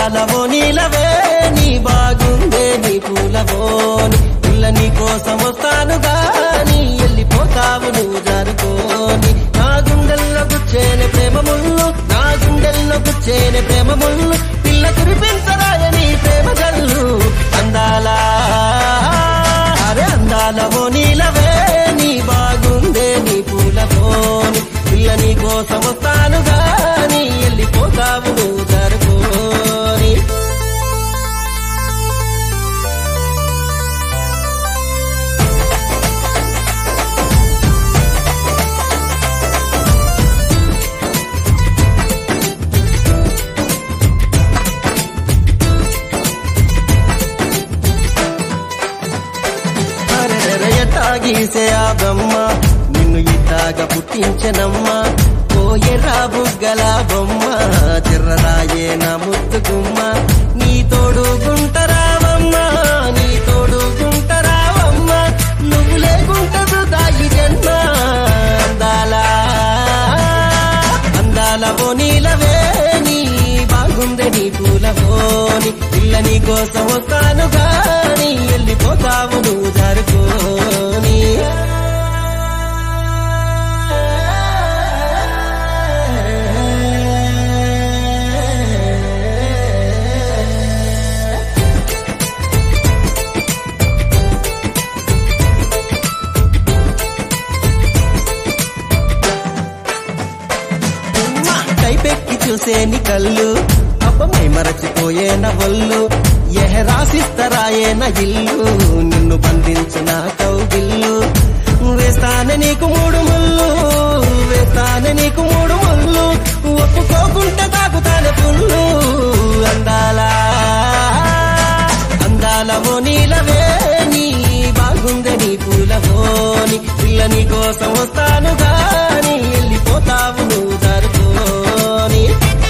అందాలవో నీలవే నీ బాగుందే నీ పూలవోని పిల్ల నీ కోసం వస్తాను గాని వెళ్ళిపోతావు నువ్వు జరుకోని నా గుండెల్లో గుచ్చేనే ప్రేమ ముళ్ళు నా గుండెల్లో గుచ్చేనే ప్రేమ ముళ్ళు పిల్ల కురిపించరాయని ప్రేమ జల్లు అందాలా అరే అందాలవో నీలవే నీ బాగుందే నీ పూలతోని పిల్ల నీ కోసం వస్తాను గాని వెళ్ళిపోతావు నువ్వు జరుకోని అరెరెరె ఎట్టాగీసే ఆ బ్రహ్మ నిన్ను ఇట్టాగా పుట్టించనమ్మా ఓ ఎర్రా బుగ్గల బొమ్మ చిర్రరాయే నా ముద్దుగుమ్మ నీ తోడు గుంటరావమ్మ నీ తోడు గుంటరావమ్మ నువ్వు లేకుంటదు దాయి జన్మ అందాలా అందాలవో నీలవే నీ బాగుందే నీ పూలవోని పిల్ల నీ కోసం వస్తాను గాని వెళ్ళిపోతావు నువ్వు జరుకోని కైపెక్కి చూసే నీ కళ్ళు అబ్బమై మరచిపోయే నవళ్ళు ఎహ రాసిస్తరాయే నా ఇల్లు నిన్ను బంధించిన కౌగిల్లు వేస్తానే నీకు మూడు ముళ్ళు వేస్తానే నీకు మూడు ముళ్ళు ఒప్పుకోకుంటే తాకుతానే పుల్లు అందాలా అందాలవో నీలవే నీ బాగుందే నీ పూలవోని పిల్ల నీ కోసం వస్తాను గాని వెళ్ళిపోతావు నువ్వు జరుకోని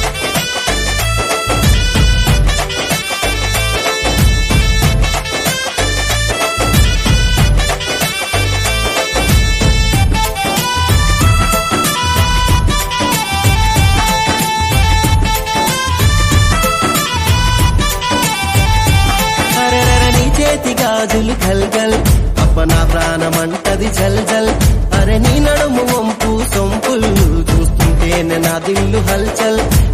అరెరెరె నీ చేతి గాజులు గల్ గల్ అప్ప నా ప్రాణమంటది జల్ జల్ అరే నీ నడుము వంపు సొంపులు చూస్తుంటేనే నా దిల్లు హల్చల్